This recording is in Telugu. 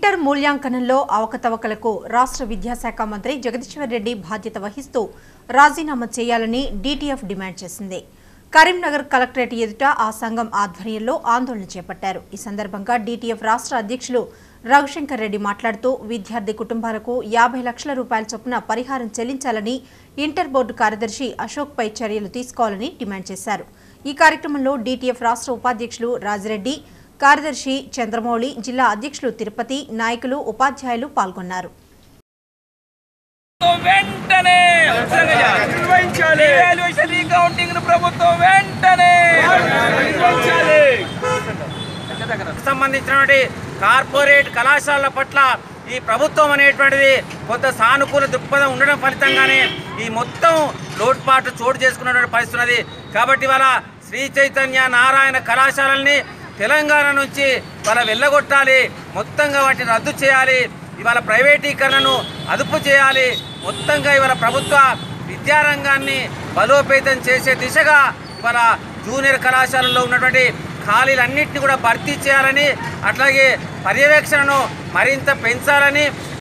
ఇంటర్ మూల్యాంకనంలో అవకతవకలకు రాష్ట్ర విద్యాశాఖ మంత్రి జగదీశ్వర్ రెడ్డి బాధ్యత వహిస్తూ రాజీనామా చేయాలని డీటీఎఫ్ డిమాండ్ చేసింది కరీంనగర్ కలెక్టరేట్ ఎదుట ఆ సంఘం ఆధ్వర్యంలో ఆందోళన చేపట్టారు ఈ సందర్భంగా డీటీఎఫ్ రాష్ట్ర అధ్యక్షులు రవిశంకర్ రెడ్డి మాట్లాడుతూ విద్యార్థి కుటుంబాలకు యాభై లక్షల రూపాయల చొప్పున పరిహారం చెల్లించాలని ఇంటర్ బోర్డు కార్యదర్శి అశోక్ పై చర్యలు తీసుకోవాలని డిమాండ్ చేశారు ఈ కార్యక్రమంలో డీటీఎఫ్ రాష్ట్ర ఉపాధ్యక్షులు రాజిరెడ్డి కార్యదర్శి చంద్రమౌళి జిల్లా అధ్యక్షులు తిరుపతి నాయకులు ఉపాధ్యాయులు పాల్గొన్నారు వెంటనే నిర్వహించాలి వాల్యుయేషన్ రీకౌంటింగ్ ను ప్రభుత్వం వెంటనే నిర్వహించాలి సంబంధించినటువంటి కార్పొరేట్ కళాశాలల పట్ల ఈ ప్రభుత్వం అనేటువంటిది కొంత సానుకూల దృక్పథం ఉండడం ఫలితంగానే ఈ మొత్తం లోటుపాటు చోటు చేసుకున్నటువంటి పరిస్థితి ఉన్నది కాబట్టి ఇవాళ శ్రీ చైతన్య నారాయణ కళాశాలల్ని తెలంగాణ నుంచి వాళ్ళ వెళ్ళగొట్టాలి మొత్తంగా వాటిని రద్దు చేయాలి ఇవాళ ప్రైవేటీకరణను అదుపు చేయాలి మొత్తంగా ఇవాళ ప్రభుత్వ విద్యారంగాన్ని బలోపేతం చేసే దిశగా ఇవాళ జూనియర్ కళాశాలల్లో ఉన్నటువంటి ఖాళీలన్నింటినీ కూడా భర్తీ చేయాలని అట్లాగే పర్యవేక్షణను మరింత పెంచాలని